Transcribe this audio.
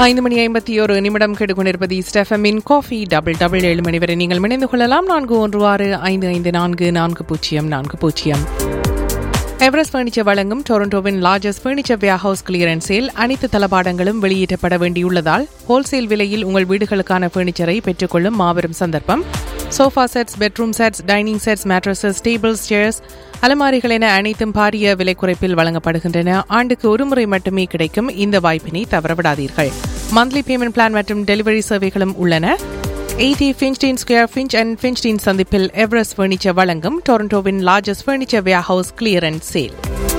ஐந்து மணி ஐம்பத்தி ஒரு நிமிடம் கெடுக்கொண்டிருப்பது ஸ்டெஃபமின் காஃபி டபுள் டபுள் ஏழு மணி வரை நீங்கள் இணைந்து கொள்ளலாம் நான்கு ஒன்று ஆறு ஐந்து ஐந்து நான்கு நான்கு பூஜ்ஜியம் நான்கு பூஜ்ஜியம் எவரெஸ்ட் பர்னிச்சர் வழங்கும் டொரண்டோவின் largest furniture warehouse clearance sale அனைத்து தளபாடங்களும் வெளியிடப்பட வேண்டியுள்ளதால் ஹோல்சேல் விலையில் உங்கள் வீடுகளுக்கான பர்னிச்சரை பெற்றுக்கொள்ளும் மாபெரும் சந்தர்ப்பம் sofa sets bedroom sets dining sets mattresses tables chairs அலமாரிகள் என அனைத்தும் பாரிய விலை குறைப்பில் வழங்கப்படுகின்றன ஆண்டுக்கு ஒரு முறை மட்டுமே கிடைக்கும் இந்த வாய்ப்பினை தவறவிடாதீர்கள் மந்த்லி பேமெண்ட் பிளான் மற்றும் டெலிவரி சேவைகளும் உள்ளன eighty Finchdene Square Finch and Finchdene சந்திப்பில் எவரெஸ்ட் பர்னிச்சர் வழங்கும் டொரண்டோவின் largest furniture warehouse clearance sale